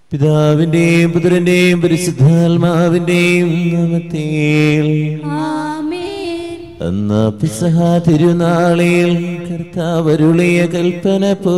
പിതാവിന്റെയും പുത്രന്റെയും പരിശുദ്ധാത്മാവിന്റെയും നാമത്തിൽ ആമേൻ അന്ന് പിസഹ തിരുനാളിൽ കർത്താവരുളിയ കൽപ്പന പോ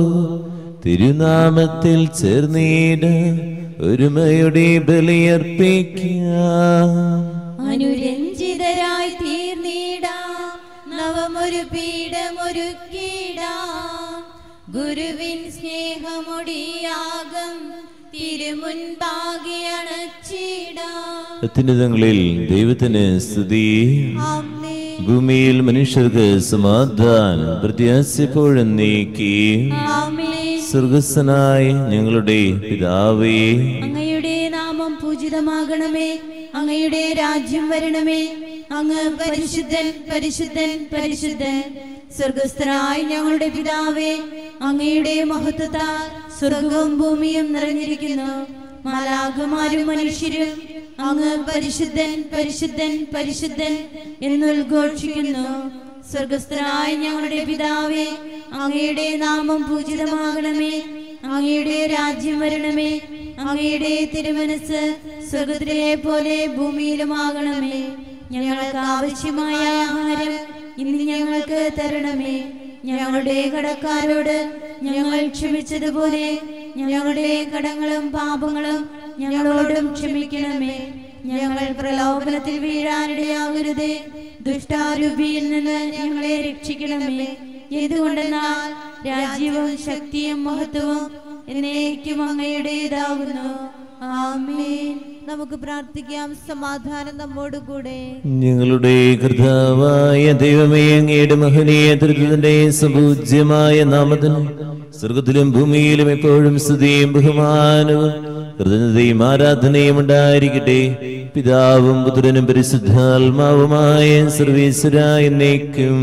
തിരുനാമത്തിൽ ചേർന്നീട ഒരുമയുടെ ബലിയർപ്പിക്കാം അനുരഞ്ജിതരായി തീർന്നിടാം നവമൊരു പീഠമൊരുക്കിടാം ഗുരുവിൻ സ്നേഹമൊടിയാകം തിരുമുൻപാകെ അണച്ചിടാം അത്യുന്നതങ്ങളിൽ ദൈവത്തിന് സ്തുതി ആമേൻ ഭൂമിയിൽ മനുഷ്യർക്ക് സമാധാനം പ്രത്യാശപ്പോഴും നീക്കി ആമേൻ സ്വർഗസ്വനായ ഞങ്ങളുടെ പിതാവേ അങ്ങയുടെ നാമം പൂജിതമാകണമേ അങ്ങയുടെ രാജ്യം വരണമേ അങ്ങ് പരിശുദ്ധൻ പരിശുദ്ധൻ പരിശുദ്ധൻ സ്വർഗസ്ഥനായ ഞങ്ങളുടെ പിതാവേ അങ്ങയുടെ മഹത്വത്താൽ സ്വർഗവും ഭൂമിയും നിറഞ്ഞിരിക്കുന്നു മാലാഖമാരും മനുഷ്യരും അങ്ങ് പരിശുദ്ധൻ പരിശുദ്ധൻ പരിശുദ്ധൻ എന്നുദ്ഘോഷിക്കുന്നു സ്വർഗസ്ഥനായ ഞങ്ങളുടെ പിതാവേ അങ്ങയുടെ നാമം പൂജിതമാകണമേ അങ്ങയുടെ രാജ്യം വരണമേ അങ്ങയുടെ തിരുമനസ് സ്വർഗത്തിലെ പോലെ ഭൂമിയിലുമാകണമേ ഞങ്ങൾക്ക് ആവശ്യമായ ആഹാരം ഇന്ന് ഞങ്ങൾക്ക് തരണമേ ഞങ്ങളുടെ കടക്കാരോട് ഞങ്ങൾ ക്ഷമിച്ചതുപോലെ ഞങ്ങളുടെ കടങ്ങളും പാപങ്ങളും ഞങ്ങളോടും ക്ഷമിക്കണമേ ഞങ്ങൾ പ്രലോഭനത്തിൽ വീഴാനിടയാകരുതേ ദുഷ്ടാരൂപിയിൽ നിന്ന് ഞങ്ങളെ രക്ഷിക്കണമേ എന്തുകൊണ്ടെന്നാൽ രാജ്യവും ശക്തിയും മഹത്വവും എന്നേക്കും അങ്ങയുടേതാകുന്നു ആമേൻ നമുക്ക് പ്രാർത്ഥിക്കാം സമാധാനം നമ്മോടുകൂടെ ഞങ്ങളുടെ കർത്താവായ ദൈവമേ അങ്ങയുടെ മഹനീയ തൃത്വത്തിന്റെ സപൂജ്യമായ നാമത്തിന് സ്വർഗത്തിലും ഭൂമിയിലും എപ്പോഴും സ്തുതിയും ബഹുമാനവും കൃതജ്ഞതയും ആരാധനയും ഉണ്ടായിരിക്കട്ടെ പിതാവും പുത്രനും പരിശുദ്ധാത്മാവുമായ സർവീശ്വരായ എന്നേക്കും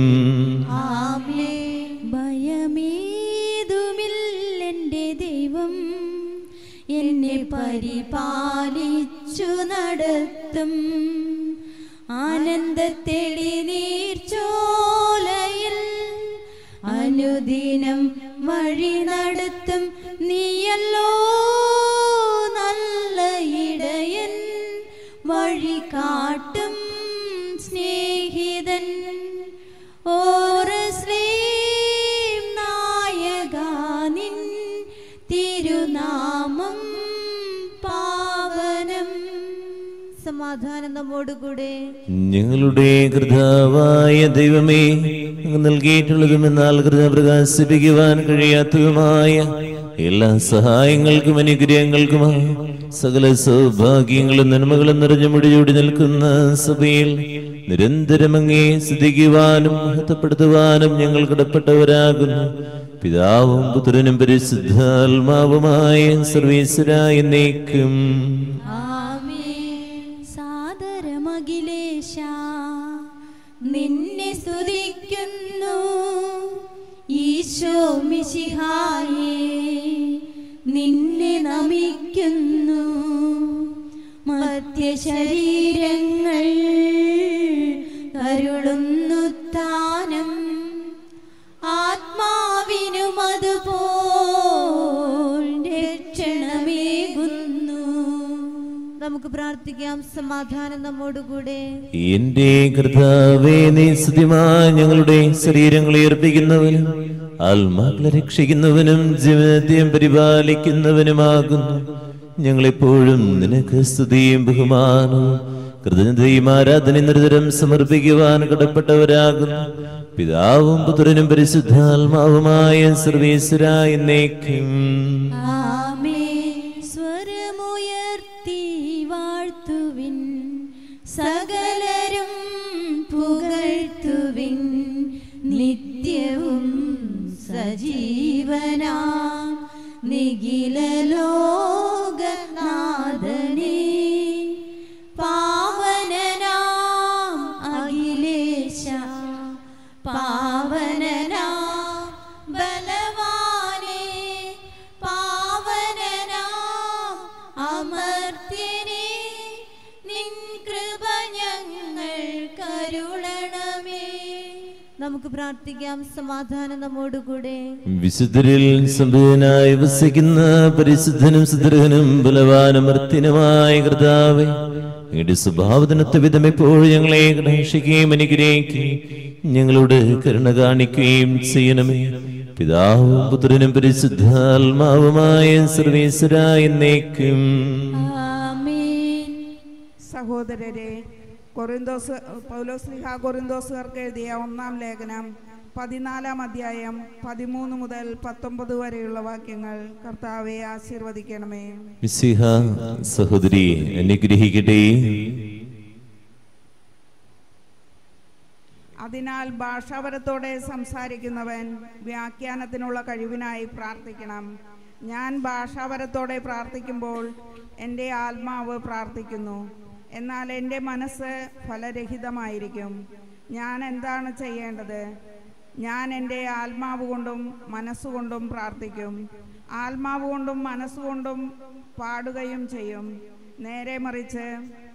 ആമേൻ ഭയമേതുമില്ലെന്റെ ദൈവം എന്നെ പരിപാലിച്ചു നടത്തും ആനന്ദത്തെളി നീർച്ചോലയിൽ അനുദിനം വഴി നടത്തും നീയല്ലോ നല്ല ഇടയൻ വഴി കാട്ടും സ്നേഹിതൻ ഓരശ്രീം നായകാനിൻ തിരുനാമം പാവനം സമാധാനം നമ്മോടുകൂടെ ഞങ്ങളുടെ കർത്താവായ ദൈവമേ അങ്ങ് നൽകിയിട്ടുള്ളതും എന്നാൽ കൃത പ്രകാശിപ്പിക്കുവാൻ കഴിയാത്തതുമായ എല്ലാ സഹായങ്ങൾക്കും അനുഗ്രഹങ്ങൾക്കുമായി സകല സൗഭാഗ്യങ്ങളും നന്മകളും നിറഞ്ഞു മുടിചൂടി നിൽക്കുന്ന സഭയിൽ നിരന്തരം അങ്ങേ സ്തുതിക്കുവാനും മഹത്വപ്പെടുത്തുവാനും ഞങ്ങൾ കടപ്പെട്ടവരാകുന്നു പിതാവും പുത്രനും പരിശുദ്ധാത്മാവുമായ സർവീശ്വരായ എന്നേക്കും ആമേൻ സാദരമഖിലേശ നിന്നെ സ്തുതിക്കുന്നു ഈശോ മിശിഹായേ നിന്നെ നമിക്കുന്നു മധ്യശരീരങ്ങൾ കരുളുന്നു താനം ആത്മാവിനും അതുപോൽ രക്ഷണമേകുന്നു നമുക്ക് പ്രാർത്ഥിക്കാം സമാധാനം നമ്മോടുകൂടെ എന്റെ കർത്താവേ നീ സ്തുതിമായി ഞങ്ങളുടെ ശരീരങ്ങളെ അർപ്പിക്കുന്നവനും ആത്മാക്കളെ രക്ഷിക്കുന്നവനും ജീവിതത്തെയും പരിപാലിക്കുന്നവനുമാകുന്നു ഞങ്ങളെപ്പോഴും നിനക്ക് സ്തുതിയും ബഹുമാനവും കൃതജ്ഞതയും ആരാധന നിരന്തരം സമർപ്പിക്കുവാൻ കടപ്പെട്ടവരാകുന്നു പിതാവും പുത്രനും പരിശുദ്ധാത്മാവുമായ സർവീശ്വരായ എന്നേക്കും ആമേൻ സ്വരമുയർത്തി വാഴ്ത്തുവിൻ സകലരും പുകഴ്ത്തുവിൻ നിത്യവും സജീവനാം നിഖില ലോകനാഥനേ പാവനനാം അഖിലേശ പാവനനാം ബലവാനേ പാവനനാം അമർത്യനേ നിൻ കൃപ ഞങ്ങൾ കരുളണമേ നമുക്ക് പ്രാർത്ഥിക്കാം സമാധാനം നമ്മോടുകൂടെ വിശുദ്ധരിൽ സംഭവനായി വസിക്കുന്ന പരിശുദ്ധനും സുദൃഹനും ബലവാനും മർത്തിനുമായ കർത്താവേ അങ്ങയുടെ സ്വഭാവത്തിനൊത്ത വിധം എപ്പോഴും ഞങ്ങളെ കടാക്ഷിക്കുകയും അനുഗ്രഹിക്കുകയും ഞങ്ങളോട് കരുണ കാണിക്കുകയും ചെയ്യണമേ പിതാവും പുത്രനും പരിശുദ്ധാത്മാവുമായ സർവേശ്വര എന്നേക്കും ആമേൻ സഹോദരരെ കൊറിന്തോസ് പൗലോസ്ലിഹ കൊറിന്തോസുകാർക്ക് എഴുതിയ ഒന്നാം ലേഖനം പതിനാലാം അധ്യായം പതിമൂന്ന് മുതൽ പത്തൊമ്പത് വരെയുള്ള വാക്യങ്ങൾ കർത്താവെ ആശീർവദിക്കണമേ മിസ്സിഹ സഹോദരി അനുഗ്രഹിക്കട്ടെ അതിനാൽ ഭാഷാപരത്തോടെ സംസാരിക്കുന്നവൻ വ്യാഖ്യാനത്തിനുള്ള കഴിവിനായി പ്രാർത്ഥിക്കണം ഞാൻ ഭാഷാപരത്തോടെ പ്രാർത്ഥിക്കുമ്പോൾ എൻ്റെ ആത്മാവ് പ്രാർത്ഥിക്കുന്നു എന്നാൽ എൻ്റെ മനസ്സ് ഫലരഹിതമായിരിക്കും ഞാൻ എന്താണ് ചെയ്യേണ്ടത് ഞാൻ എൻ്റെ ആത്മാവ് കൊണ്ടും മനസ്സുകൊണ്ടും പ്രാർത്ഥിക്കും ആത്മാവ് കൊണ്ടും മനസ്സുകൊണ്ടും പാടുകയും ചെയ്യും നേരെ മറിച്ച്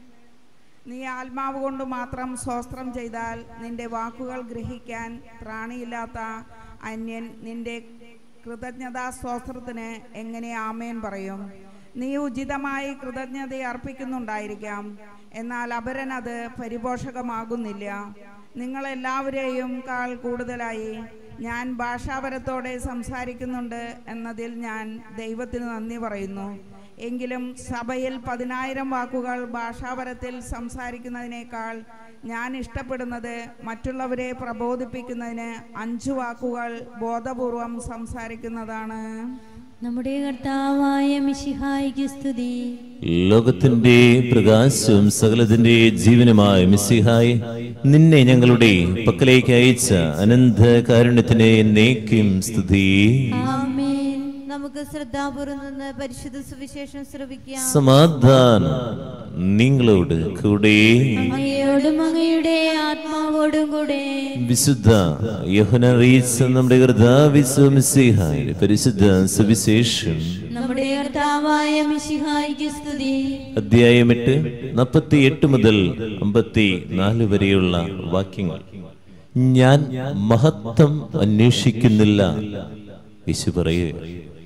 നീ ആത്മാവ് കൊണ്ട് മാത്രം സ്വസ്ത്രം ചെയ്താൽ നിന്റെ വാക്കുകൾ ഗ്രഹിക്കാൻ ത്രാണിയില്ലാത്ത അന്യൻ നിന്റെ കൃതജ്ഞതാ സ്തോത്രത്തിന് എങ്ങനെ ആമേൻ പറയും നീ ഉചിതമായി കൃതജ്ഞത അർപ്പിക്കുന്നുണ്ടായിരിക്കാം എന്നാൽ അപരൻ അത് പരിപോഷകമാകുന്നില്ല നിങ്ങളെല്ലാവരെയും കാൾ കൂടുതലായി ഞാൻ ഭാഷാപരത്തോടെ സംസാരിക്കുന്നുണ്ട് എന്നതിൽ ഞാൻ ദൈവത്തിന് നന്ദി പറയുന്നു എങ്കിലും സഭയിൽ പതിനായിരം വാക്കുകൾ ഭാഷാപരത്തിൽ സംസാരിക്കുന്നതിനേക്കാൾ ഞാൻ ഇഷ്ടപ്പെടുന്നത് മറ്റുള്ളവരെ പ്രബോധിപ്പിക്കുന്നതിന് അഞ്ചു വാക്കുകൾ ബോധപൂർവം സംസാരിക്കുന്നതാണ് നമ്മുടെ കർത്താവായ മിശിഹായിക്ക് സ്തുതി ലോകത്തിന്റെ പ്രകാശവും സകലത്തിന്റെ ജീവനുമായ മിസ്സിഹായി നിന്നെ ഞങ്ങളുടെ പക്കലേക്ക് അയച്ച അനന്ത കാരുണ്യത്തിന് എന്നേക്കും സ്തുതി ആമേൻ നമുക്ക് ശ്രദ്ധാപൂർവം നിന്ന് പരിശുദ്ധ സുവിശേഷം ശ്രവിക്കാം സമാധാനം നിങ്ങളോട് കൂടെ അങ്ങയോടും അങ്ങയുടെ ആത്മാവോടും കൂടെ വിശുദ്ധ യോഹന അറിയിച്ച നമ്മുടെ കർത്താവിശ്വമിസിഹായുടെ പരിശുദ്ധ സുവിശേഷം നമ്മുടെ കർത്താവായ മിശിഹായിക്ക് സ്തുതി അധ്യായം എട്ട് നാൽപ്പത്തി എട്ട് മുതൽ അമ്പത്തി നാല് വരെയുള്ള വാക്യങ്ങൾ ഞാൻ മഹത്വം അന്വേഷിക്കുന്നില്ല യേശു പറയുക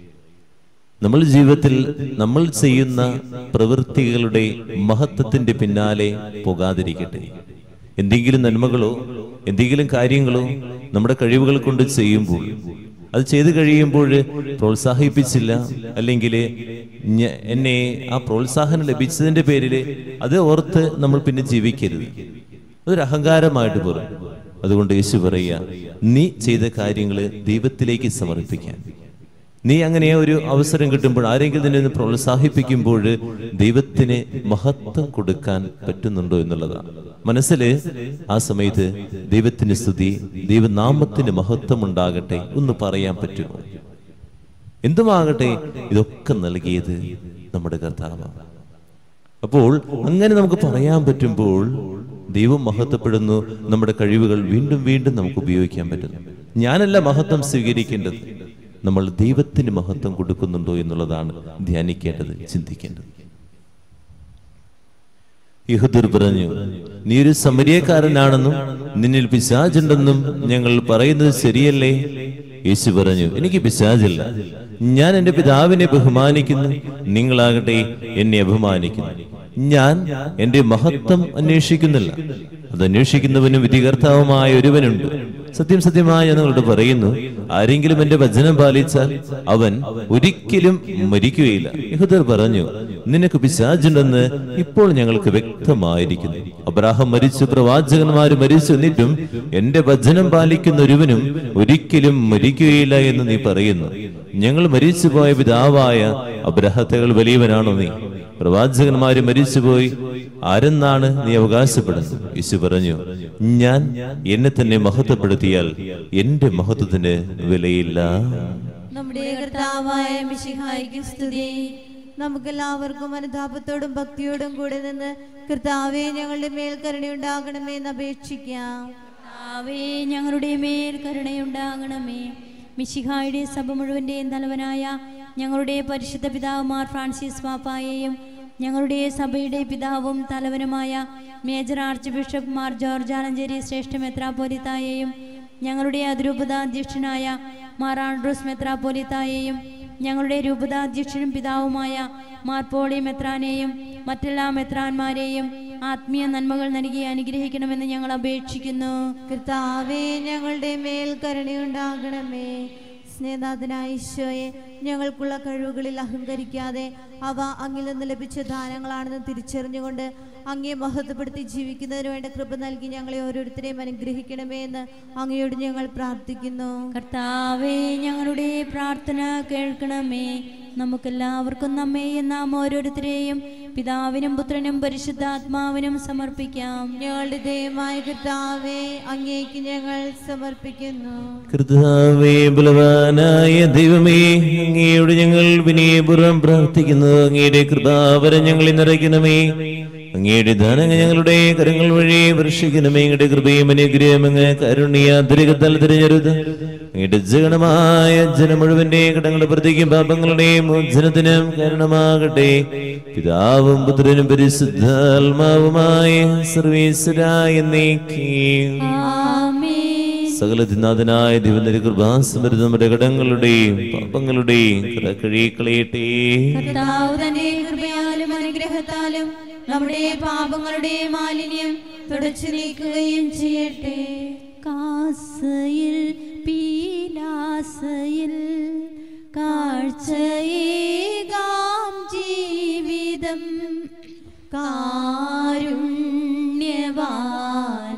നമ്മൾ ജീവിതത്തിൽ നമ്മൾ ചെയ്യുന്ന പ്രവൃത്തികളുടെ മഹത്വത്തിന്റെ പിന്നാലെ പോകാതിരിക്കട്ടെ എന്തെങ്കിലും നന്മകളോ എന്തെങ്കിലും കാര്യങ്ങളോ നമ്മുടെ കഴിവുകൾ കൊണ്ട് ചെയ്യുമ്പോൾ അത് ചെയ്തു കഴിയുമ്പോൾ പ്രോത്സാഹിപ്പിച്ചില്ല അല്ലെങ്കിൽ ഞ- എന്നെ ആ പ്രോത്സാഹനം ലഭിച്ചതിന്റെ പേരിൽ അത് ഓർത്ത് നമ്മൾ പിന്നെ ജീവിക്കരുത് അതൊരു അഹങ്കാരമായിട്ട് പോലും അതുകൊണ്ട് യേശു പറയുക നീ ചെയ്ത കാര്യങ്ങൾ ദൈവത്തിലേക്ക് സമർപ്പിക്കാൻ നീ അങ്ങനെ ഒരു അവസരം കിട്ടുമ്പോൾ ആരെങ്കിലും നിന്നെ ഒന്ന് പ്രോത്സാഹിപ്പിക്കുമ്പോൾ ദൈവത്തിന് മഹത്വം കൊടുക്കാൻ പറ്റുന്നുണ്ടോ എന്നുള്ളതാണ് മനസ്സിൽ ആ സമയത്ത് ദൈവത്തിന് സ്തുതി ദൈവനാമത്തിന് മഹത്വം ഉണ്ടാകട്ടെ ഒന്ന് പറയാൻ പറ്റുമോ എന്തുമാകട്ടെ ഇതൊക്കെ നൽകിയത് നമ്മുടെ കർത്താവാണ് അപ്പോൾ അങ്ങനെ നമുക്ക് പറയാൻ പറ്റുമ്പോൾ ദൈവം മഹത്വപ്പെടുന്നു നമ്മുടെ കഴിവുകൾ വീണ്ടും വീണ്ടും നമുക്ക് ഉപയോഗിക്കാൻ പറ്റുന്നു ഞാനല്ല മഹത്വം സ്വീകരിക്കേണ്ടത് നമ്മൾ ദൈവത്തിന് മഹത്വം കൊടുക്കുന്നുണ്ടോ എന്നുള്ളതാണ് ധ്യാനിക്കേണ്ടത് ചിന്തിക്കേണ്ടത് യഹുദർ പറഞ്ഞു നീ ഒരു സമരിയക്കാരനാണെന്നും നിന്നിൽ പിശാചുണ്ടെന്നും ഞങ്ങൾ പറയുന്നത് ശരിയല്ലേ യേശു പറഞ്ഞു എനിക്ക് പിശാചില്ല ഞാൻ എന്റെ പിതാവിനെ ബഹുമാനിക്കുന്നു നിങ്ങളാകട്ടെ എന്നെ അപമാനിക്കുന്നു ഞാൻ എന്റെ മഹത്വം അന്വേഷിക്കുന്നില്ല അത് അന്വേഷിക്കുന്നവനും വിധികർത്താവുമായ ഒരുവനുണ്ട് സത്യം സത്യമായി ഞാൻ നിങ്ങളോട് പറയുന്നു ആരെങ്കിലും എന്റെ വചനം പാലിച്ചാൽ അവൻ ഒരിക്കലും മരിക്കുകയില്ല യഹൂദർ പറഞ്ഞു നിനക്ക് പിശാചുണ്ടെന്ന് ഇപ്പോൾ ഞങ്ങൾക്ക് വ്യക്തമായിരിക്കുന്നു അബ്രാഹം മരിച്ചു പ്രവാചകന്മാര് മരിച്ചു എന്നിട്ടും എന്റെ വചനം പാലിക്കുന്ന ഒരുവനും ഒരിക്കലും മരിക്കുകയില്ല എന്ന് നീ പറയുന്നു ഞങ്ങൾ മരിച്ചുപോയ പിതാവായ അബ്രഹത്തകൾ വലിയവനാണോ നീ പ്രവാചകന്മാര് മരിച്ചുപോയി ആരെന്നാണ് നീ അവകാശപ്പെടുന്നത് യേശു പറഞ്ഞു ഞാൻ എന്നെ തന്നെ മഹത്വപ്പെടുത്തിയാൽ എന്റെ മഹത്വത്തിന് വിലയില്ല നമ്മുടെ കർത്താവായ മിശിഹായിക്ക് സ്തുതി നമുക്കെല്ലാവർക്കും അനുതാപത്തോടും ഭക്തിയോടും കൂടെ നിന്ന് കർത്താവെ ഞങ്ങളുടെ മേൽ കരുണയുണ്ടാകണമേ എന്ന് അപേക്ഷിക്കാം കർത്താവേ ഞങ്ങളുടെ മേൽ കരുണയുണ്ടാകണമേ മിശിഹായുടെ സഭ മുഴുവൻ്റെയും തലവനായ ഞങ്ങളുടെ പരിശുദ്ധ പിതാവുമാർ ഫ്രാൻസിസ് പാപ്പായെയും ഞങ്ങളുടെ സഭയുടെ പിതാവും തലവനുമായ major archbishop Mar George Alencherry ശ്രേഷ്ഠ മെത്രാപോലിത്തായെയും ഞങ്ങളുടെ അതിരൂപതാധ്യക്ഷനായ മാറാൻഡ്രൂസ് മെത്രാപ്പോലിത്തായെയും ഞങ്ങളുടെ രൂപതാധ്യക്ഷനും പിതാവുമായ മാർപ്പോളി മെത്രാനെയും മറ്റെല്ലാ മെത്രാന്മാരെയും ആത്മീയ നന്മകൾ നൽകി അനുഗ്രഹിക്കണമെന്ന് ഞങ്ങൾ അപേക്ഷിക്കുന്നു കർത്താവേ ഞങ്ങളുടെ മേൽ കരുണയുണ്ടാകണമേ സ്നേഹനാഥനായ ഈശോയെ ഞങ്ങൾക്കുള്ള കഴിവുകളിൽ അഹങ്കരിക്കാതെ അവ അങ്ങിൽ നിന്ന് ലഭിച്ച ദാനങ്ങളാണെന്ന് തിരിച്ചറിഞ്ഞുകൊണ്ട് അങ്ങയെ മഹത്വപ്പെടുത്തി ജീവിക്കുന്നതിന് വേണ്ട കൃപ നൽകി ഞങ്ങളെ ഓരോരുത്തരെയും അനുഗ്രഹിക്കണമേ എന്ന് അങ്ങയോട് ഞങ്ങൾ പ്രാർത്ഥിക്കുന്നു കർത്താവേ ഞങ്ങളുടെ പ്രാർത്ഥന കേൾക്കണമേ നമുക്കെല്ലാവർക്കും നമ്മെയും നാം ഓരോരുത്തരെയും പിതാവിനും പുത്രനും പരിശുദ്ധാത്മാവിനും സമർപ്പിക്കാം ഞങ്ങളുടെ ദൈവമായ കർത്താവേ അങ്ങേക്ക് ഞങ്ങൾ സമർപ്പിക്കുന്നു കർത്താവേ ബലവാനായ ദൈവമേ അങ്ങയോട് ഞങ്ങൾ വിനയപൂർവ്വം പ്രാർത്ഥിക്കുന്നു അങ്ങയുടെ കൃപാവരം ഞങ്ങളിൽ നിറയ്ക്കണമേ അങ്ങയുടെ ദാനങ്ങൾ ഞങ്ങളുടെ കരങ്ങൾ വഴി വർഷിക്കണമേ അങ്ങയുടെ കൃപയും അനുഗ്രഹം അങ്ങ് കരുണ്യാതിരികത്താൽ തിരഞ്ഞെടുത്ത് അങ്ങയുടെ ജഗണമായ ജനം മുഴുവന്റെ കടങ്ങളുടെ പ്രതിക്കും പാപങ്ങളുടെയും മോചനത്തിനും കാരണമാകട്ടെ പിതാവും പുത്രനും പരിശുദ്ധാത്മാവുമായ സർവീശ്വരായ നീക്കിയും ആമേൻ സകലതിനാഥനായ ദൈവത്തിന്റെ കൃപാസമൃദ്ധ നമ്മുടെ കടങ്ങളുടെയും പാപങ്ങളുടെയും കഴുകിക്കളയട്ടെ കർത്താവ് തന്റെ കൃപയാലും അനുഗ്രഹത്താലും നമ്മുടെ പാപങ്ങളുടെ മാലിന്യം തുടച്ചു നീക്കുകയും ചെയ്യട്ടെ കാസയിൽ പീലാസയിൽ കാഴ്ചയേകാം ജീവിതം കാരുണ്യവാന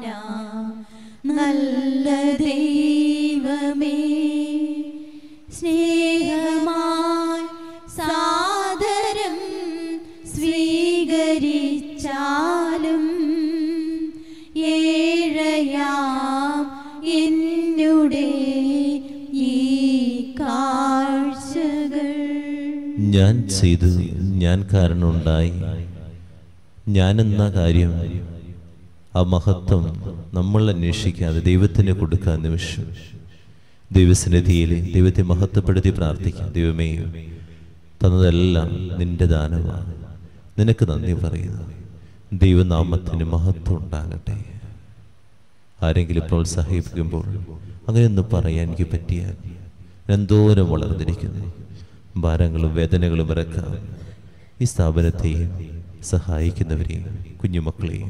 നല്ല ദൈവമേ സ്നേഹമായി സാദരം സ്വീകരിച്ചാലും ഏഴയാം എന്നുടെ ഈ കാഴ്ചകൾ ഞാൻ ചെയ്തു ഞാൻ കാരണമുണ്ടായി ഞാനെന്ന കാര്യം ആ മഹത്വം നമ്മൾ അന്വേഷിക്കാതെ ദൈവത്തിന് കൊടുക്കാൻ നിമിഷം ദൈവസന്നിധിയിൽ ദൈവത്തെ മഹത്വപ്പെടുത്തി പ്രാർത്ഥിക്കാം ദൈവമേ തന്നതെല്ലാം നിന്റെ ദാനമാണ് നിനക്ക് നന്ദി പറയുന്നു ദൈവനാമത്തിന് മഹത്വം ഉണ്ടാകട്ടെ ആരെങ്കിലും പ്രോത്സാഹിപ്പിക്കുമ്പോൾ അങ്ങനെയൊന്ന് പറയാൻ എനിക്ക് പറ്റിയാൽ ഞാൻ എന്തോരം വളർന്നിരിക്കുന്നു ഭാരങ്ങളും വേദനകളും ഇറക്കാം ഈ സ്ഥാപനത്തെയും സഹായിക്കുന്നവരെയും കുഞ്ഞുമക്കളെയും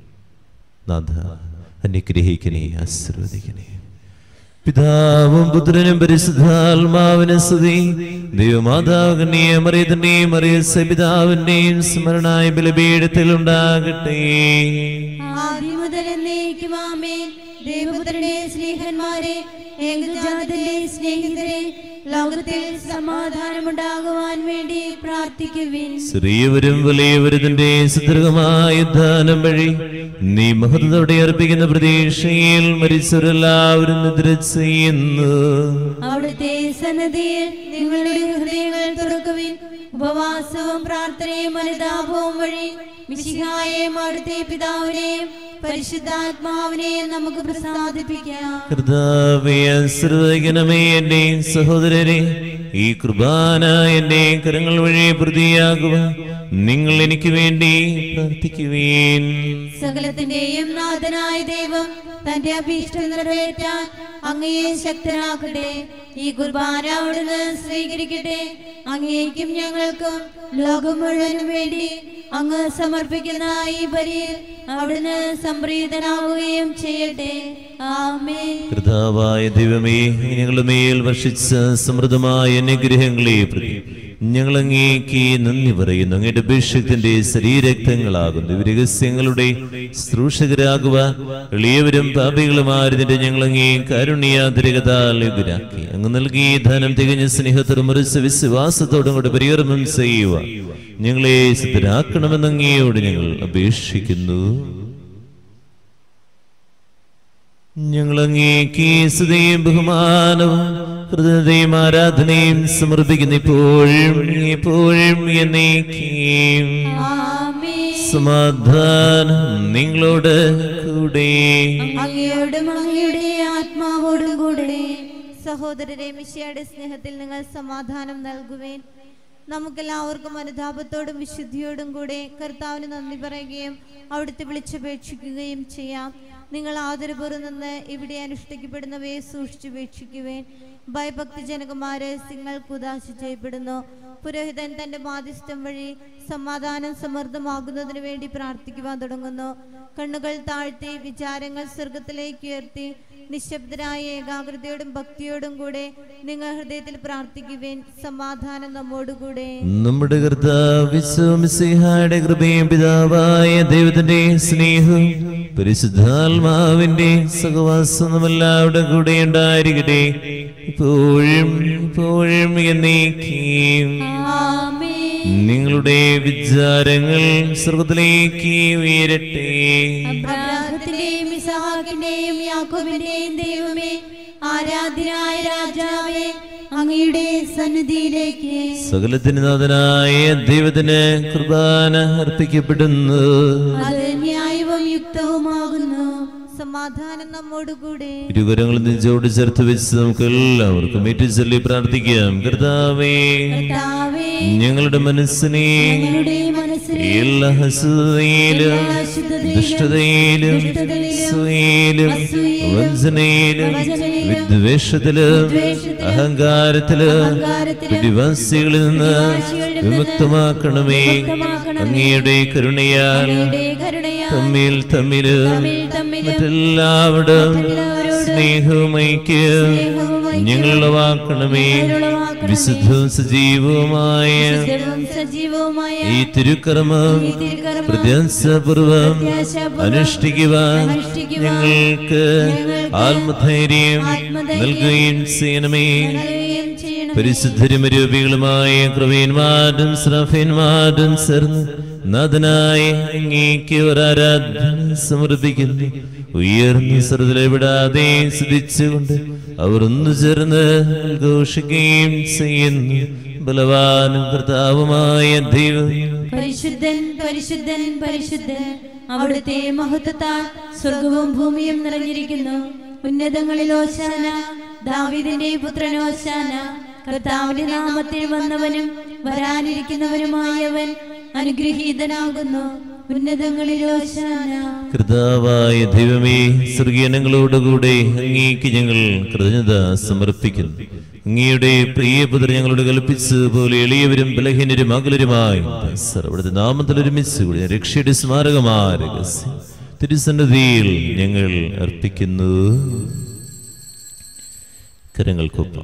നാഥ അനുഗ്രഹിക്കണേ ആശീർവദിക്കണേ പിതാവും പുത്രനും പരിശുദ്ധാത്മാവിനെ സ്തുതി ദൈവമാതാവിനെയും അറിയത്തിന്റെയും അറിയ പിതാവിന്റെയും സ്മരണായ ബലപീഠത്തിൽ ഉണ്ടാകട്ടെ ആദ്യം മുതൽ എന്നേക്കും ആമേൻ ദൈവപുത്രന്റെ സ്നേഹന്മാരെ ഏകജാതന്റെ സ്നേഹിതരെ ലോകത്തിൽ സമാധാനമുണ്ടാകുവാൻ വേണ്ടി പ്രാർത്ഥിക്കുവിൻ ചെറിയവരും വലിയവരുതിന്റെ സുദീർഘമായ ദാനം വഴി നീ മഹത്വത്തോടെ അർപ്പിക്കുന്ന പ്രതീക്ഷയിൽ മരിച്ചവരെല്ലാവരും നിദ്ര ചെയ്യുന്നു അവിടുത്തെ സന്നദ്ധിയിൽ നിങ്ങളുടെ ഹൃദയങ്ങൾ തുറക്കുവിൻ ഉപവാസവും പ്രാർത്ഥനയും അനുതാപവും വഴി മിശിഹായെയും അവിടുത്തെ പിതാവിനെയും പരിശുദ്ധാത്മാവിനെയും നമുക്ക് പ്രസാദിപ്പിക്കാം കർത്താവേ ആശീർവദിക്കണമേ എന്റെ സഹോദരരെ ഈ കൃപാന എന്റെ കരങ്ങൾ വഴി പ്രതിയാകുക നിങ്ങൾ എനിക്ക് വേണ്ടി പ്രാർത്ഥിക്കുവേൻ സകലത്തിന്റെയും നാഥനായ ദൈവം തന്റെ അഭീഷ്ടം നിറവേറ്റാൻ അങ്ങയെ ശക്തനാക്കട്ടെ ഈ കുർബാന അവിടുന്ന് സ്വീകരിക്കട്ടെ അങ്ങേക്കും ഞങ്ങൾക്കും ലോകം മുഴുവനും വേണ്ടി അങ്ങ് സമർപ്പിക്കുന്ന ഈ ബലിയിൽ അവിടുന്ന് സംപ്രീതനാവുകയും ചെയ്യട്ടെ ആമേൻ കർത്താവായ ദൈവമേ ഞങ്ങളുടെ മേൽ വർഷിച്ച സമൃദ്ധമായ അനുഗ്രഹങ്ങളെ പ്രതി ഞങ്ങൾ അങ്ങേക്ക് നന്ദി പറയുന്നു അങ്ങയുടെ അഭിഷേകത്തിന്റെ ശരീരക്തങ്ങളാകുന്നു ഈ രഹസ്യങ്ങളുടെ ശുശ്രൂഷകരാകുക എളിയവരും പാപികളുമായിരുന്നിട്ട് ഞങ്ങൾ അങ്ങേ കാരുണ്യാതിരകതാലുകരാക്കി അങ്ങ് നൽകിയ ധനം തികഞ്ഞ സ്നേഹത്തോടും മറിച്ച വിശ്വാസത്തോടും കൂടെ പരികർമ്മം ചെയ്യുക ഞങ്ങളെ സിദ്ധരാക്കണമെന്ന് അങ്ങയോട് ഞങ്ങൾ അപേക്ഷിക്കുന്നു ഞങ്ങൾ അങ്ങേക്ക് സ്തുതിയും ബഹുമാനവും ഹൃദയത്തെയും ആരാധനയും സമർപ്പിക്കുന്നു ഇപ്പോഴും എപ്പോഴും എന്നേക്കും ആമേൻ സമാധാനം നിങ്ങളോട് കൂടെ അങ്ങയോടും അങ്ങയുടെ ആത്മാവോടും കൂടെ സഹോദരരെ മിശിയുടെ സ്നേഹത്തിൽ നിങ്ങൾ സമാധാനം നൽകുവേൻ നമുക്കെല്ലാവർക്കും അനുതാപത്തോടും വിശുദ്ധിയോടും കൂടെ കർത്താവിന് നന്ദി പറയുകയും അവിടുത്തെ വിളിച്ചപേക്ഷിക്കുകയും ചെയ്യാം നിങ്ങൾ ആദരപൂർവ്വം നിന്ന് ഇവിടെ അനുഷ്ഠിക്കപ്പെടുന്നവയെ സൂക്ഷിച്ചുപേക്ഷിക്കുവേൻ ഭയഭക്തിജനകന്മാരെ സിങ്ങൾക്ക് ഉദാശ ചെയ്യപ്പെടുന്നു പുരോഹിതൻ തന്റെ മാധ്യസ്ഥം വഴി സമാധാനം സമൃദ്ധമാകുന്നതിന് വേണ്ടി പ്രാർത്ഥിക്കുവാൻ തുടങ്ങുന്നു കണ്ണുകൾ താഴ്ത്തി വിചാരങ്ങൾ സ്വർഗത്തിലേക്ക് ഉയർത്തി നിശബ്ദരായ ഏകാഗ്രതയോടും ഭക്തിയോടും കൂടെ നിങ്ങൾ ഹൃദയത്തിൽ പ്രാർത്ഥിക്കുവേൻ സമാധാനം നമ്മോടുകൂടെ നമ്മുടെ കർത്താവിശ്വമിസിഹായുടെ കൃപയും പിതാവായ ദൈവത്തിന്റെ സ്നേഹവും പരിശുദ്ധാത്മാവിന്റെ സഹവാസം എല്ലാവരുടെ കൂടെ ഉണ്ടായിരിക്കട്ടെ ഇപ്പോഴും ഇപ്പോഴും എന്നേക്കും ആമേൻ നിങ്ങളുടെ വിചാരങ്ങൾ സ്വർഗത്തിലേക്ക് ഉയരട്ടെ അബ്രാഹത്തിന്റെയും ഇസഹാക്കിന്റെയും യാക്കോബിന്റെയും ദൈവമേ ആരാധ്യനായ രാജാവേ അങ്ങയുടെ സന്നിധിയിലേക്ക് സകലത്തിന് നാഥനായ ദൈവത്തിന് കുർബാന അർപ്പിക്കപ്പെടുന്നു അത് ന്യായവും യുക്തവുമാകുന്നു സമാധാനം നമ്മോടുകൂടെ ഇരുകരങ്ങളും നെഞ്ചോട് ചേർത്ത് വെച്ച് നമുക്ക് എല്ലാവർക്കും ഏറ്റുചൊല്ലി പ്രാർത്ഥിക്കാം കർത്താവേ കർത്താവേ ഞങ്ങളുടെ മനസ്സിനെ ഞങ്ങളുടെ മനസ്സിനെ എല്ലാ അശുദ്ധതയിലും എല്ലാ അശുദ്ധതയിലും, ദുഷ്ടതയിലും ദുഷ്ടതയിലും, സ്വയിലും അസൂയയിലും, വഞ്ചനയിലും വഞ്ചനയിലും, വിദ്വേഷത്തിലും വിദ്വേഷത്തിലും, അഹങ്കാരത്തിലും അഹങ്കാരത്തിലും, പിടിവാസികളിൽ നിന്ന് പിടിവാശികളിൽ നിന്ന് വിമുക്തമാക്കണമേ വിമുക്തമാക്കണമേ. അങ്ങയുടെ കരുണയാൽ അങ്ങയുടെ കരുണയാൽ തമ്മിൽ തമ്മില് തമ്മിൽ തമ്മില് മറ്റെല്ലാവരും മറ്റെല്ലാവരോടും സ്നേഹവും ഐക്യം സ്നേഹവും ഐക്യവും ഞങ്ങളുളവാക്കണമേ ഞങ്ങളുളവാക്കണമേ. വിശുദ്ധവും സജീവവുമായ ശുദ്ധവും സജീവവുമായ ഈ തിരുക്കർമ്മം ഈ തിരുക്കർമ്മം പ്രത്യാശപൂർവം പ്രത്യാശാപൂർവ്വം അനുഷ്ഠിക്കുവാൻ അനുഷ്ഠിക്കുവാൻ ഞങ്ങൾക്ക് ഞങ്ങൾക്ക് ആത്മധൈര്യം ആത്മധൈര്യം നൽകുകയും ചെയ്യണമേ നൽകുകയും ചെയ്യണമേ. പരിശുദ്ധരും രൂപികളുമായ കൃപയന്മാരും ശ്രഫന്മാരും ചേർന്ന് നാഥനായ അങ്ങേക്ക് ഒരാരാധന സമർപ്പിക്കുന്നു ഉയർന്ന സ്വരത്തിലെ വിടാതെ സ്തുതിച്ചുകൊണ്ട് അവർ ഒന്നു ചേർന്ന് ഘോഷിക്കുകയും ചെയ്യുന്നു ബലവാനും കർത്താവുമായ ദൈവം പരിശുദ്ധൻ പരിശുദ്ധൻ പരിശുദ്ധൻ അവിടുത്തെ മഹത്വത്താൽ സ്വർഗവും ഭൂമിയും നിറഞ്ഞിരിക്കുന്നു ഉന്നതങ്ങളിൽ ഓശാന ദാവീദിന്റെ പുത്രൻ ഓശാന കർത്താവിന്റെ നാമത്തിൽ വന്നവനും വരാനിരിക്കുന്നവനുമായവൻ അനുഗ്രഹീതനാകുന്നു ഉന്നതങ്ങളിൽ ഓശാന കർത്താവായ ദൈവമേ സ്വർഗീയനങ്ങളോടുകൂടെ അങ്ങേക്ക് ഞങ്ങൾ കൃതജ്ഞത സമർപ്പിക്കുന്നു അങ്ങയുടെ പ്രിയപുത്ര ഞങ്ങളോട് കൽപ്പിച്ച് പോലെ എളിയവരും ബലഹീനരും അകലരുമായി അവിടുത്തെ നാമത്തിൽ ഒരുമിച്ച് കൂടി രക്ഷയുടെ സ്മാരകമായ രഹസ്യം തിരുസന്നിധിയിൽ ഞങ്ങൾ അർപ്പിക്കുന്നു കരങ്ങൾക്കൊപ്പം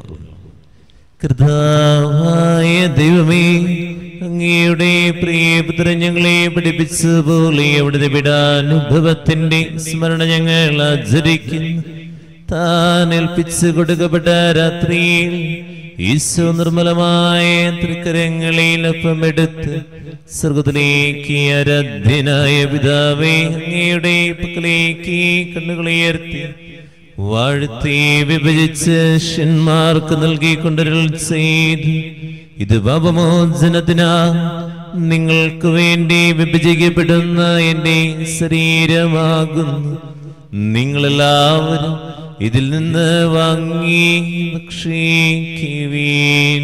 കർത്താവായ ദൈവമേ അങ്ങയുടെ പ്രിയപുത്രൻ ഞങ്ങളെ പഠിപ്പിച്ച പോലെ അവിടുത്തെ വിടാനുഭവത്തിന്റെ സ്മരണ ഞങ്ങൾ ആചരിക്കുന്നു താൻ ഏൽപ്പിച്ചു കൊടുക്കപ്പെട്ട രാത്രിയിൽ ഈശോ നിർമ്മലമായ തൃക്കരങ്ങളിൽ ഒപ്പമെടുത്ത് സ്വർഗത്തിലേക്ക് ആരാധ്യനായ പിതാവേ അങ്ങയുടെ പക്കലേക്ക് കണ്ണുകളുയർത്തി വാഴ്ത്തി വിഭജിച്ച് ശിന്മാർക്ക് നൽകിക്കൊണ്ടരുൾ ചെയ്തു ഇത് പാപമോചനത്തിനാ നിങ്ങൾക്ക് വേണ്ടി വിഭജിക്കപ്പെടുന്ന എന്റെ ശരീരമാകുന്നു നിങ്ങളെല്ലാവരും ഇതിൽ നിന്ന് വാങ്ങി ഭക്ഷിക്കുവീൻ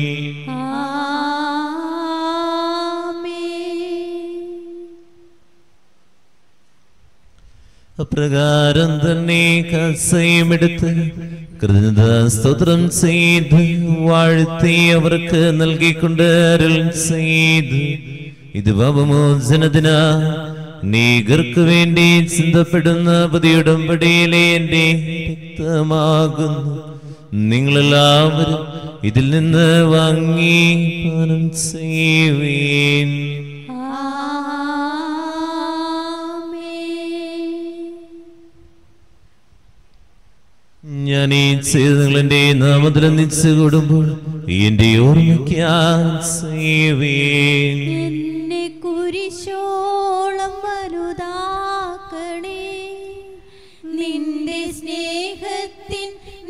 അപ്രകാരം തന്നെ കസയുമെടുത്ത് കൃതജ്ഞത സ്തോത്രം ചെയ്ത് വാഴ്ത്തി അവർക്ക് നൽകിക്കൊണ്ട് അരുൾ ചെയ്ത് ഇത് പാപമോചനത്തിനാ നീകർക്ക് വേണ്ടി ചിന്തപ്പെടുന്ന പുതിയുടമ്പടിയിലെ എന്റെ രക്തമാകുന്നു നിങ്ങളെല്ലാവരും ഇതിൽ നിന്ന് വാങ്ങി പാനം ചെയ്യുവീൻ ഞാൻ ഈ ചെയ്ത് നിങ്ങൾ എന്റെ നാമത്തിൽ നിച്ച് കൂടുമ്പോൾ എന്റെ ഓർമ്മയ്ക്കാൻ ചെയ്യുവീൻ എന്നെ കുരിശോളം വലുതാക്കണേ നിന്റെ സ്നേഹത്തിൻ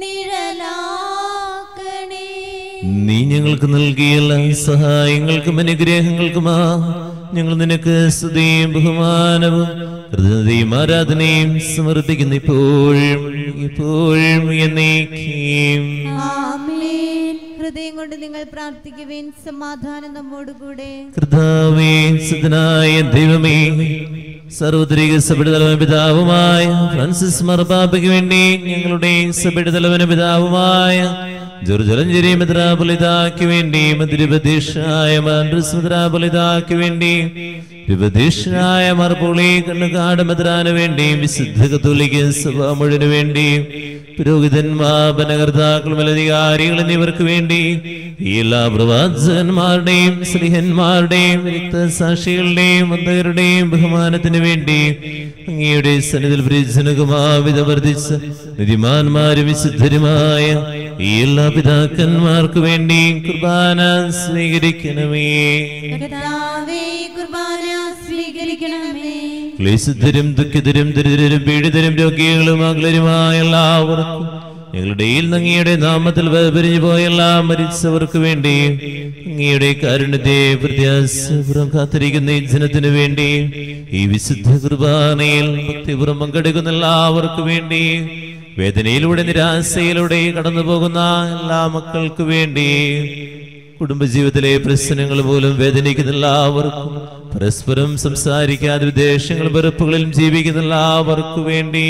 നിഴലാക്കണേ നീ ഞങ്ങൾക്ക് നൽകിയ എല്ലാ സഹായങ്ങൾക്കും അനുഗ്രഹങ്ങൾക്കുമാ ഞങ്ങൾ നിനക്ക് സ്തുതിയും ബഹുമാനവും കൃതജ്ഞതയും ആരാധനയും സമർപ്പിക്കുന്നു ഇപ്പോഴും ഇപ്പോഴും എന്നേക്കും ആമേൻ ഹൃദയം കൊണ്ട് നിങ്ങൾ പ്രാർത്ഥിക്കുവേൻ സമാധാനം നമ്മോടുകൂടെ കർത്താവേ സുതനായ ദൈവമേ സർവത്രിക സഭയുടെ തലവന പിതാവുമായ ഫ്രാൻസിസ് മർബാബയ്ക്ക് വേണ്ടി ഞങ്ങളുടെ സഭയുടെ തലവന പിതാവുമായ ജുർജലഞ്ചേരി മെത്രാപൊലിതാക്ക് വേണ്ടി മധുരപദേശായ മാൻഡ്രസ് മെത്രാപൊലിതാക്ക് വേണ്ടി രൂപദേശനായ മർപ്പുളി കണ്ണുകാട് മെത്രാന് വേണ്ടി വിശുദ്ധ കത്തോലിക്ക സഭ മുഴുവന് വേണ്ടി പുരോഹിതന്മാർ ഭരണകർത്താക്കളും അധികാരികൾ എന്നിവർക്ക് വേണ്ടി ഈ എല്ലാ പ്രവാചകന്മാരുടെയും സ്ത്രീഹന്മാരുടെയും രക്തസാക്ഷികളുടെയും വന്ധകരുടെയും ബഹുമാനത്തിന് വേണ്ടി അങ്ങയുടെ സന്നിധിയിൽ പ്രിയജനകുമാവിധ വർദ്ധിച്ച നിധിമാന്മാരും വിശുദ്ധരുമായ ഈ എല്ലാ പിതാക്കന്മാർക്ക് വേണ്ടി കുർബാന സ്വീകരിക്കണമേ കർത്താവേ കുർബാന സ്വീകരിക്കണമേ ക്ലേശിതരും ദുഃഖിതരും ദരിദ്രരും പീഡിതരും രോഗികളും അകലരുമായ എല്ലാവർക്കും ഞങ്ങളുടെ ഈ അങ്ങയുടെ നാമത്തിൽ വേർപിരിഞ്ഞു പോയ എല്ലാ മരിച്ചവർക്ക് വേണ്ടി അങ്ങയുടെ കാരുണ്യത്തെ പ്രത്യാശപുറം കാത്തിരിക്കുന്ന ഈ ജനത്തിനു വേണ്ടി ഈ വിശുദ്ധ കുർബാനയിൽ ഭക്തിപുറം പങ്കെടുക്കുന്ന എല്ലാവർക്കും വേണ്ടി വേദനയിലൂടെ നിരാശയിലൂടെ കടന്നു പോകുന്ന എല്ലാ മക്കൾക്ക് വേണ്ടി കുടുംബജീവിതത്തിലെ പ്രശ്നങ്ങൾ പോലും വേദനിക്കുന്ന എല്ലാവർക്കും പരസ്പരം സംസാരിക്കാതെ വിദേശങ്ങളും വെറുപ്പുകളിലും ജീവിക്കുന്ന എല്ലാവർക്കും വേണ്ടി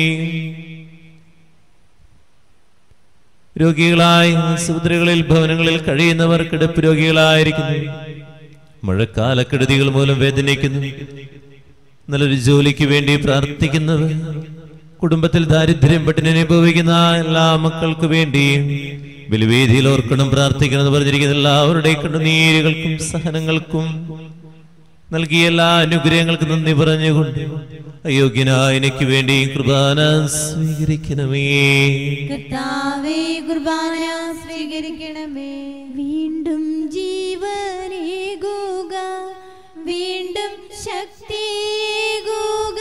രോഗികളായി ആശുപത്രികളിൽ ഭവനങ്ങളിൽ കഴിയുന്നവർ കിടപ്പ് രോഗികളായിരിക്കുന്നു മഴക്കാലക്കെടുതികൾ മൂലം വേദനിക്കുന്നു നല്ലൊരു ജോലിക്ക് വേണ്ടി പ്രാർത്ഥിക്കുന്നവർ കുടുംബത്തിൽ ദാരിദ്ര്യം പട്ടിണി അനുഭവിക്കുന്ന എല്ലാ മക്കൾക്ക് വേണ്ടിയും ബലിവേദിയിൽ ഓർക്കണം പ്രാർത്ഥിക്കണം എന്ന് പറഞ്ഞിരിക്കുന്ന എല്ലാവരുടെയും കണ്ണുനീരുകൾക്കും സഹനങ്ങൾക്കും നൽകിയ എല്ലാ അനുഗ്രഹങ്ങൾക്കും നന്ദി പറഞ്ഞുകൊണ്ട് അയോഗ്യനായ എനിക്ക് വേണ്ടി കൃപാന സ്വീകരിക്കണമേ കർത്താവേ കുർബാന സ്വീകരിക്കണമേ വീണ്ടും ജീവനേകുക വീണ്ടും ശക്തിയേകുക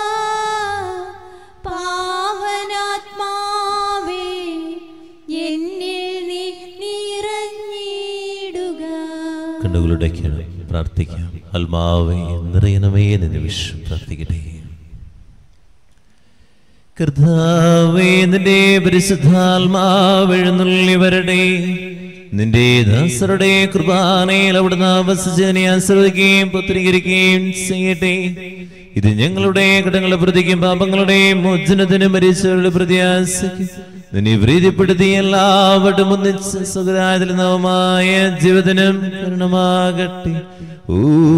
പാവനാത്മാവേ എന്നിൽ നീ നിറഞ്ഞിടുക കണ്ണുകളുടയ്ക്കണം പ്രാർത്ഥിക്കാം ആത്മാവേ നിറയണമേ എന്ന് നിമിഷം പ്രാർത്ഥിക്കട്ടെ കർത്താവേ നിന്റെ പരിശുദ്ധാത്മാവ് എഴുന്നള്ളി വരട്ടെ നിന്റെ ദാസരുടെ കൃപാനയിൽ അവിടുന്ന് വസിച്ചതിനെ ആശ്രയിക്കുകയും പുത്രീകരിക്കുകയും ചെയ്യട്ടെ ഇത് ഞങ്ങളുടെ കടങ്ങളുടെ പ്രതിക്കും പാപങ്ങളുടെ മോചനത്തിന് മരിച്ചവരുടെ പ്രത്യാശയ്ക്ക് നിന്നെ പ്രീതിപ്പെടുത്തി എല്ലാവരും ഒന്നിച്ച് സുഖരാതിൽ നവമായ ജീവിതനും കരുണമാകട്ടെ ഓ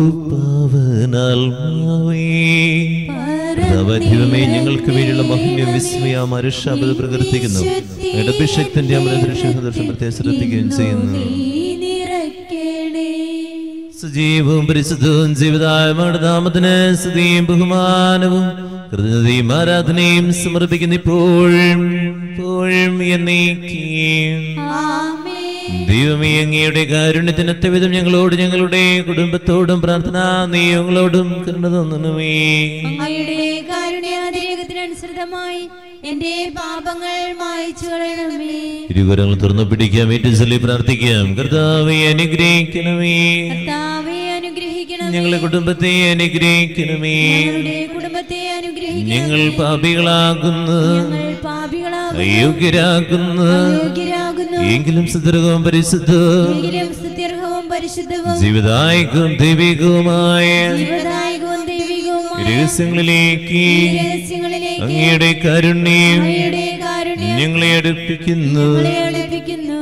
പാവനാത്മാവേ ദൈവമേ ഞങ്ങൾക്ക് വേണ്ടിയുള്ള മഹന്യ വിസ്മയ മരുഷാപത പ്രകീർത്തിക്കുന്നു ഞങ്ങളുടെ അഭിഷേകത്തിന്റെ അമൃതദർശനം പ്രത്യേകം ശ്രദ്ധിക്കുകയും ചെയ്യുന്നു നീ നിറയ്ക്കണേ സജീവവും പരിശുദ്ധവും ജീവിതായമാണ് നാമത്തിന് സ്തുതിയും ബഹുമാനവും കൃതജ്ഞതയും ആരാധനയും സമർപ്പിക്കുന്ന ഇപ്പോഴും ഇപ്പോഴും എന്നേക്കും ആമേൻ ദൈവമേ അങ്ങയുടെ കാരുണ്യത്തിനൊത്ത വിധം ഞങ്ങളോട് ഞങ്ങളുടെ കുടുംബത്തോടും പ്രാർത്ഥന നിയമങ്ങളോടും കരുണ തോന്നണമേ അങ്ങയുടെ കാരുണ്യാതിരേകത്തിനനുസൃതമായി എന്റെ പാപങ്ങൾ മായ്ച്ചു കളയണമേ ഇരുകരങ്ങൾ തുറന്നു പിടിക്കാം ഏറ്റവും ചൊല്ലി പ്രാർത്ഥിക്കാം കർത്താവെ അനുഗ്രഹിക്കണമേ കർത്താവെ അനുഗ്രഹിക്കണമേ ഞങ്ങളെ കുടുംബത്തെ അനുഗ്രഹിക്കണമേ ഞങ്ങളുടെ കുടുംബത്തെ അനുഗ്രഹിക്കണം ഞങ്ങൾ പാപികളാകുന്നു ഞങ്ങൾ പാപികളാകുന്നു അയോഗ്യരാകുന്നു യോഗ്യരാകുന്നു എങ്കിലും സുദൃഢവും പരിശുദ്ധവും എങ്കിലും സ്തുത്യർഹവും പരിശുദ്ധവും ജീവിതായിക്കും ദൈവികവുമായ ജീവദായകവും ദൈവികവുമായ രഹസ്യങ്ങളിലേക്ക് ഈ രഹസ്യങ്ങളിലേക്ക് അങ്ങയുടെ കാരുണ്യം അങ്ങയുടെ കാരുണ്യം ഞങ്ങളെ അടുപ്പിക്കുന്നു ഞങ്ങളെ അടുപ്പിക്കുന്നു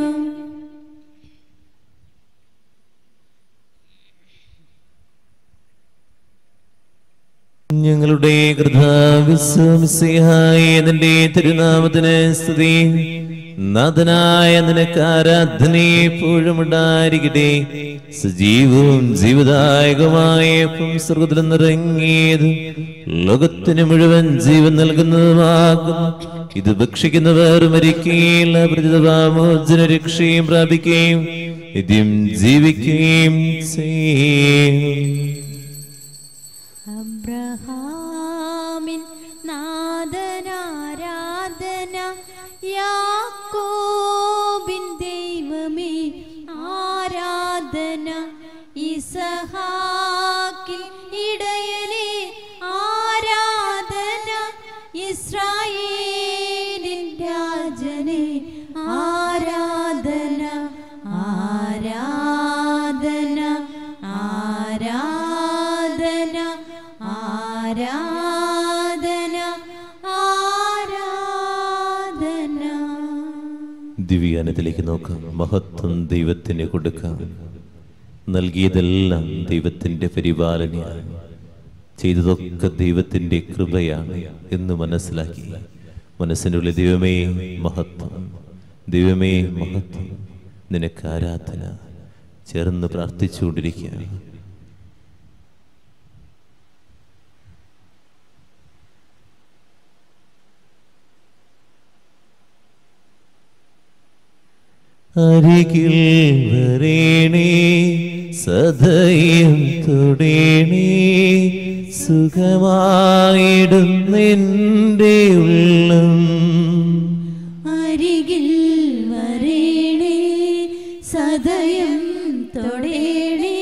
ഞങ്ങളുടെ കൃതാവിശ്വസിഹായ നിന്റെ തിരുനാമത്തിന് സ്തുതി നാഥനായ നിനക്ക് ആരാധനയെ എപ്പോഴും ഉണ്ടായിരിക്കട്ടെ സജീവവും ജീവദായകമായ സ്വർഗത്തിൽ നിറങ്ങിയതും ലോകത്തിന് മുഴുവൻ ജീവൻ നൽകുന്നതുമാകുന്നു ഇത് ഭക്ഷിക്കുന്നവർ മരിക്കുകയില്ല പ്രതിതപാമോചന രക്ഷയും പ്രാപിക്കുകയും നിത്യം ജീവിക്കുകയും ചെയ്യും അബ്രഹാമിൻ നാദനാരാധന യാക്കോബിൻ ദൈവമേ ആരാധന ഇസഹാക്കിൽ ഇടയനെ ആരാധന ഇസ്രായേലിൻ രാജനെ ആരാധന ദിവ്യാനത്തിലേക്ക് നോക്കാം മഹത്വം ദൈവത്തിന് കൊടുക്കാം നൽകിയതെല്ലാം ദൈവത്തിൻ്റെ പരിപാലനയാണ് ചെയ്തതൊക്കെ ദൈവത്തിൻ്റെ കൃപയാണ് എന്ന് മനസ്സിലാക്കി മനസ്സിൻ്റെ ഉള്ളിൽ ദൈവമേ മഹത്വം ദൈവമേ മഹത്വം നിനക്ക് ആരാധന ചേർന്ന് പ്രാർത്ഥിച്ചുകൊണ്ടിരിക്കുകയാണ് അരികിൽ വരേണേ സദയം തൊടേണേ സുഖമായിടും നിന്റെ ഉള്ളം അരികിൽ വരേണേ സദയം തൊടേണേ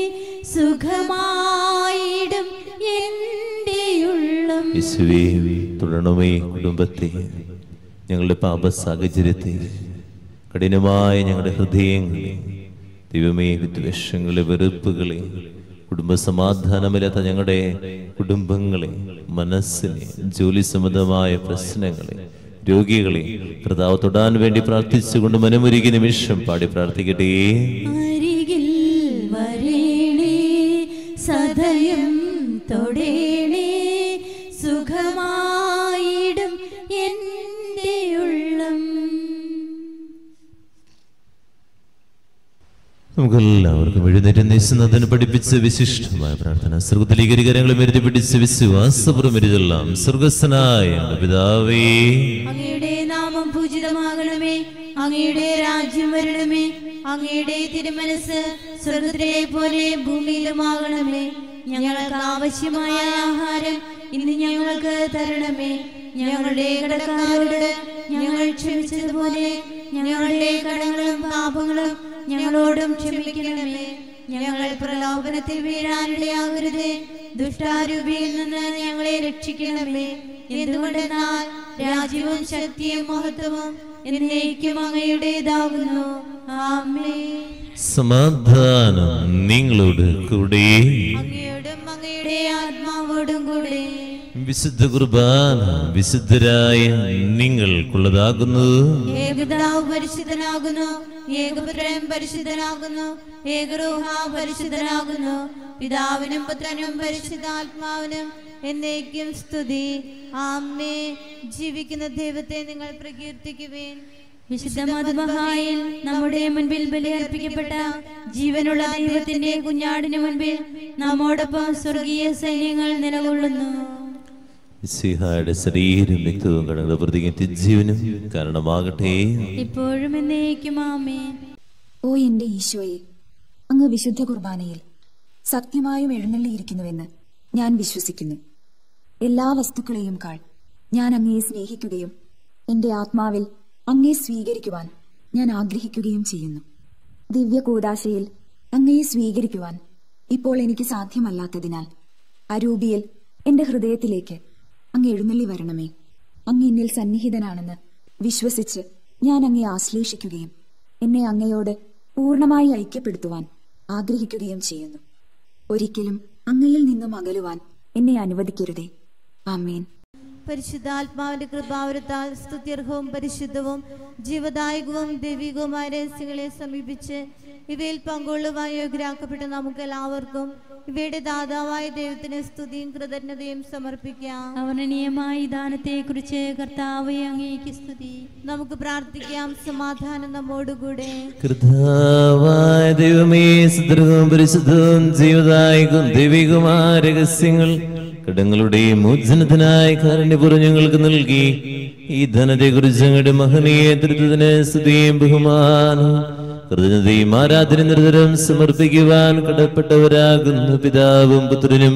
സുഖമായിടും എൻ്റെ ഉള്ളം യേശുവേ തുടരണമേ കുടുംബത്തെ ഞങ്ങളുടെ പാപ സാഹചര്യത്തെ കഠിനമായ ഞങ്ങളുടെ ഹൃദയങ്ങളെ ദൈവമേ വിദ്വേഷങ്ങളെ വെറുപ്പുകളെ കുടുംബ സമാധാനമില്ലാത്ത ഞങ്ങളുടെ കുടുംബങ്ങളെ മനസ്സിനെ ജോലി സംബന്ധമായ പ്രശ്നങ്ങളെ രോഗികളെ കർത്താവ് തൊടാൻ വേണ്ടി പ്രാർത്ഥിച്ചുകൊണ്ട് മനമൊരുക്കി നിമിഷം പാടി പ്രാർത്ഥിക്കട്ടെ അരികിൽ വരേണേ സദയം തൊടേണേ സുഖമായിടും എൻ്റെ ഉള്ളം നമുക്കെല്ലാവർക്കും എഴുന്നേറ്റ് നിസ്സുന്നതിന് പഠിപ്പിച്ച വിശിഷ്ടമായ പ്രാർത്ഥന സ്വർഗത്തിലേക്ക് കരങ്ങളെ മെരുതി പിടിച്ച് വിശ്വാസപുറം എരുതെല്ലാം സ്വർഗസ്വനായ ഞങ്ങളുടെ പിതാവേ അങ്ങയുടെ നാമം പൂജിതമാകണമേ അങ്ങയുടെ രാജ്യം വരണമേ അങ്ങയുടെ തിരുമനസ് സ്വർഗത്തിലെ പോലെ ഭൂമിയിലുമാകണമേ ഞങ്ങൾക്ക് ആവശ്യമായ ആഹാരം ഇന്ന് ഞങ്ങൾക്ക് തരണമേ ഞങ്ങളുടെ കടക്കാരോട് ഞങ്ങൾ ക്ഷമിച്ചതുപോലെ ഞങ്ങളുടെ കടങ്ങളും പാപങ്ങളും ഞങ്ങളോടും ക്ഷമിക്കണമേ ഞങ്ങൾ പ്രലോഭനത്തിൽ വീഴാനിടയാകരുതേ ദുഷ്ടാരൂപിയിൽ നിന്ന് ഞങ്ങളെ രക്ഷിക്കണമേ എന്തുകൊണ്ടെന്നാൽ രാജ്യവും ശക്തിയും മഹത്വവും എന്നേക്കും അങ്ങയുടേതാകുന്നു ആമേ സമാധാനം നിങ്ങളോട് കൂടെ അങ്ങയോടും അങ്ങയുടെ ആത്മാവോടും കൂടെ വിശുദ്ധ കുർബാന വിശുദ്ധരായ നിങ്ങൾക്കുള്ളതാകുന്നു ഏകപിതാവ് പരിശുദ്ധനാകുന്നു ഏകപുത്രൻ പരിശുദ്ധനാകുന്നു ഏകരൂഹ പരിശുദ്ധനാകുന്നു പിതാവിനും പുത്രനും പരിശുദ്ധാത്മാവിനും എന്നേക്കും സ്തുതി ആമേ ജീവിക്കുന്ന ദൈവത്തെ നിങ്ങൾ പ്രകീർത്തിക്കുവേൻ വിശുദ്ധ മധുമഹായിൽ നമ്മുടെ മുൻപിൽ ബലിയർപ്പിക്കപ്പെട്ട ജീവനുള്ള ദൈവത്തിന്റെ കുഞ്ഞാടിന് മുൻപിൽ നമ്മോടൊപ്പം സ്വർഗീയ സൈന്യങ്ങൾ നിലകൊള്ളുന്നു സിഹായുടെ ശരീരം രക്തവും കടങ്ങളുടെ പ്രതിജ്ഞ ജീവനും കാരണമാകട്ടെ ഇപ്പോഴും എന്നേക്കും ആമേ ഓ എന്റെ ഈശോയെ അങ്ങ് വിശുദ്ധ കുർബാനയിൽ സത്യമായും എഴുന്നള്ളിയിരിക്കുന്നുവെന്ന് ഞാൻ വിശ്വസിക്കുന്നു എല്ലാ വസ്തുക്കളെയും കാൾ ഞാൻ അങ്ങയെ സ്നേഹിക്കുകയും എന്റെ ആത്മാവിൽ അങ്ങയെ സ്വീകരിക്കുവാൻ ഞാൻ ആഗ്രഹിക്കുകയും ചെയ്യുന്നു ദിവ്യ കൂദാശയിൽ അങ്ങയെ സ്വീകരിക്കുവാൻ ഇപ്പോൾ എനിക്ക് സാധ്യമല്ലാത്തതിനാൽ അരൂപിയിൽ എന്റെ ഹൃദയത്തിലേക്ക് അങ്ങ് എഴുന്നള്ളി വരണമേ അങ്ങ് എന്നിൽ സന്നിഹിതനാണെന്ന് വിശ്വസിച്ച് ഞാൻ അങ്ങയെ ആശ്ലേഷിക്കുകയും എന്നെ അങ്ങയോട് പൂർണ്ണമായി ഐക്യപ്പെടുത്തുവാൻ ആഗ്രഹിക്കുകയും ചെയ്യുന്നു ഒരിക്കലും അങ്ങയിൽ നിന്നും അകലുവാൻ എന്നെ അനുവദിക്കരുതേ ആമേൻ പരിശുദ്ധാത്മാവിന്റെ കൃപാവരത്താൽ സ്തുത്യർഹവും പരിശുദ്ധവും ജീവദായകവും ദൈവികവുമായ രഹസ്യങ്ങളെ സമീപിച്ച് ഇവയിൽ പങ്കുകൊള്ളുവാൻ യോഗ്യരാക്കപ്പെട്ട നമുക്ക് എല്ലാവർക്കും ഇവയുടെ ദാതാവായ ദൈവത്തിന് സ്തുതിയും കൃതജ്ഞതയും സമർപ്പിക്കാം അവർണനീയമായ ദാനത്തെ കുറിച്ച് കർത്താവ് അങ്ങേക്ക് സ്തുതി നമുക്ക് പ്രാർത്ഥിക്കാം സമാധാനം നമ്മോടുകൂടെ കൃതാവായ ദൈവമേ സുദൃഢവും പരിശുദ്ധവും ജീവദായകവും ദൈവികമായ രഹസ്യങ്ങൾ കടങ്ങളുടെ മോചനത്തിനായി കാരുണ്യപൂർവ്വം ഞങ്ങൾക്ക് നൽകി ഈ ധനത്തെക്കുറിച്ച് ഞങ്ങളുടെ മഹനീയ തൃത്വത്തിന് സ്തുതിയും ബഹുമാനവും കൃതജ്ഞതയും ആരാധന നിരന്തരം സമർപ്പിക്കുവാൻ കടപ്പെട്ടവരാകുന്ന പിതാവും പുത്രനും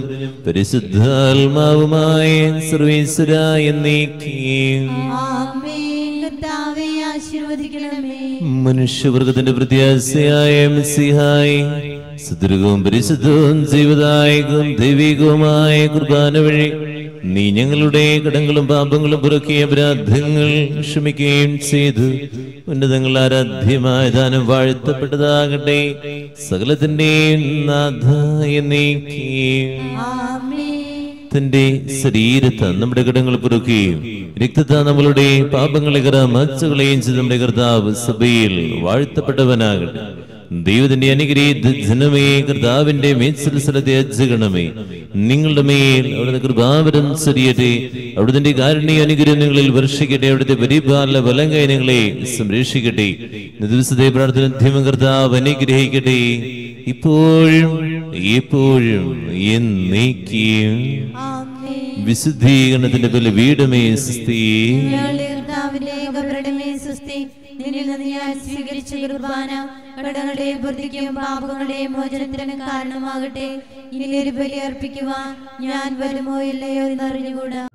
പരിശുദ്ധാത്മാവുമായ സർവീശ്വര എന്നേക്കും ആമേൻ കർത്താവെ ആശീർവദിക്കണമേ മനുഷ്യവർഗത്തിന്റെ പ്രത്യാശയായ മിസ്സിഹായി സുദൃഢവും പരിശുദ്ധവും ജീവദായകവും ദൈവികവുമായ കുർബാന വഴി നീ ഞങ്ങളുടെ കടങ്ങളും പാപങ്ങളും പുറക്കിയ അപരാധങ്ങൾ ക്ഷമിക്കുകയും ചെയ്തു ഉന്നതങ്ങൾ ആരാധ്യമായ ദാനം വാഴ്ത്തപ്പെട്ടതാകട്ടെ സകലത്തിന്റെയും നാഥ എന്നേക്കും ആമേൻ തന്റെ ശരീരത്തെ നമ്മുടെ കടങ്ങൾ പൊറുക്കുകയും രക്തത്തെ നമ്മളുടെ പാപങ്ങളെ മച്ചുകളെയും ചെയ്ത് നമ്മുടെ കർത്താവ് സഭയിൽ വാഴ്ത്തപ്പെട്ടവനാകട്ടെ ദൈവത്തിന്റെ അനുഗ്രഹീത ജനമേ കർത്താവിന്റെ മേത്സരസലത്തെ അജ്ജഗണമേ നിങ്ങളുടെ മേൽ അവിടുത്തെ കൃപാവരം ചെറിയട്ടെ അവിടുത്തെ കാരുണ്യ അനുഗ്രഹങ്ങളിൽ വർഷിക്കട്ടെ അവിടുത്തെ പരിപാലന ബലങ്കായ നിങ്ങളെ സംരക്ഷിക്കട്ടെ ഇന്ന് ദിവസത്തെ പ്രാർത്ഥന ധ്യമ കർത്താവ് അനുഗ്രഹിക്കട്ടെ ഇപ്പോഴും എപ്പോഴും എന്നേക്കും ആമേൻ വിശുദ്ധീകരണത്തിന്റെ പല വീടുമേ സ്ത്രീ ഞങ്ങളുടെ കർത്താവിന്റെ കബറടമേ സുസ്തി നിന്നിൽ നിന്ന് ഞാൻ സ്വീകരിച്ച കുർബാന കടകളുടെയും വൃത്തിക്കും പാപങ്ങളുടെയും മോചനത്തിന് കാരണമാകട്ടെ ഇനി ഒരു ബലി അർപ്പിക്കുവാൻ ഞാൻ വരുമോ ഇല്ലയോ എന്ന് അറിഞ്ഞുകൂടാ